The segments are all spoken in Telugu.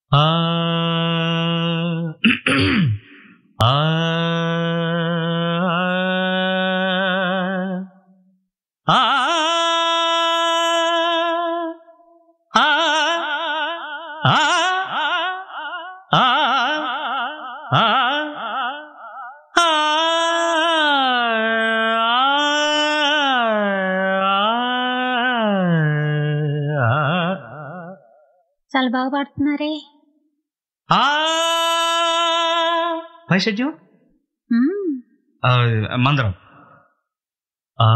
ఆ ఆ ఆ చాలా బాగా పాడుతున్నారే వైషజ్యం మ్మ్. మందరం ఆ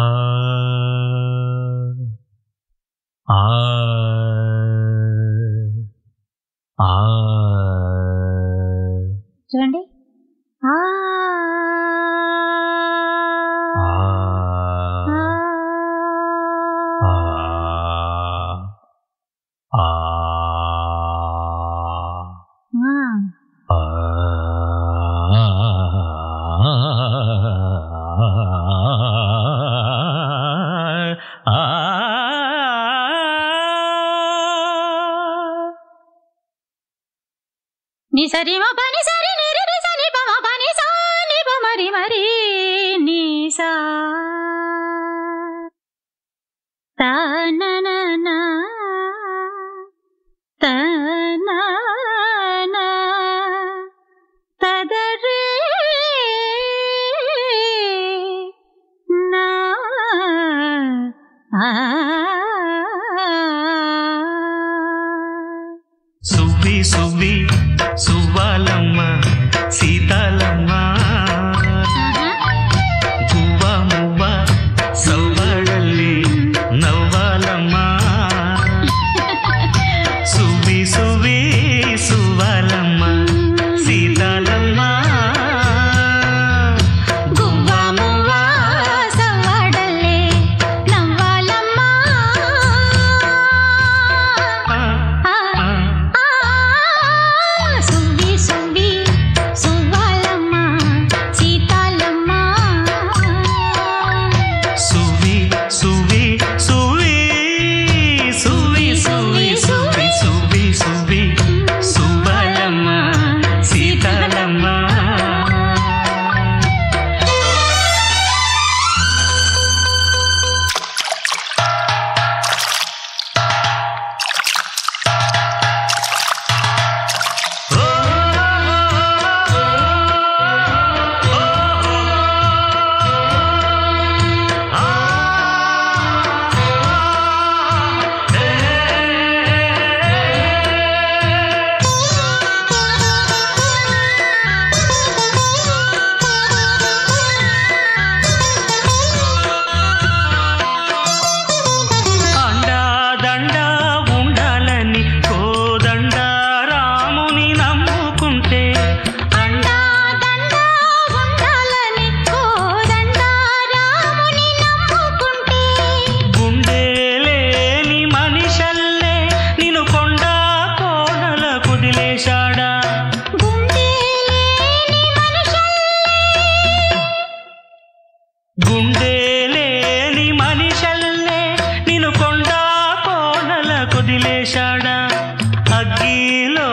ఆ ఆ చూడండి ఆ ఆ ఆ. ఆ ఆ. ని సరి మ పని సరి ని రి రి సని ప మ పని సా ని ప మరి మరి ని సా తా నా నా నా తా నా నా తదరే నా ఆ సువ్వి సువ్వి సువ్వాలమ్మ సీతాలమ్మ గువ్వ మువ్వ సవ్వడల్లి నవ్వాలమ్మ సువ్వి సువ్వి సువ్వాలమ్మ సీతాలమ్మ గువ్వ మువ్వ సవ్వడల్లే నవ్వాలమ్మా ఆ, ఆ, సువ్వి సువ్వి సువ్వాలమ్మ సీతాలమ్మ సువ్వి సువ్వి సువ్వి సువ్వి సువ్వి సువ్వి సువ్వి సువ్వి సువ్వాలమ్మ సీతాలమ్మ అండా దండా ఉండాలని కోదండ రాముని నమ్ముకుంటే అండా దండా ఉండాలని కోదండా రాముని నమ్ముకుంటే గుండె లేని మనిషల్లే నిన్ను కొండ కోనల కుదిలేశాడా గుండె లేని మనుషుల్లే గుండె లేని మనిషల్లే నిన్ను కొండ కోనల కుదిలేశాడా అగ్గిలో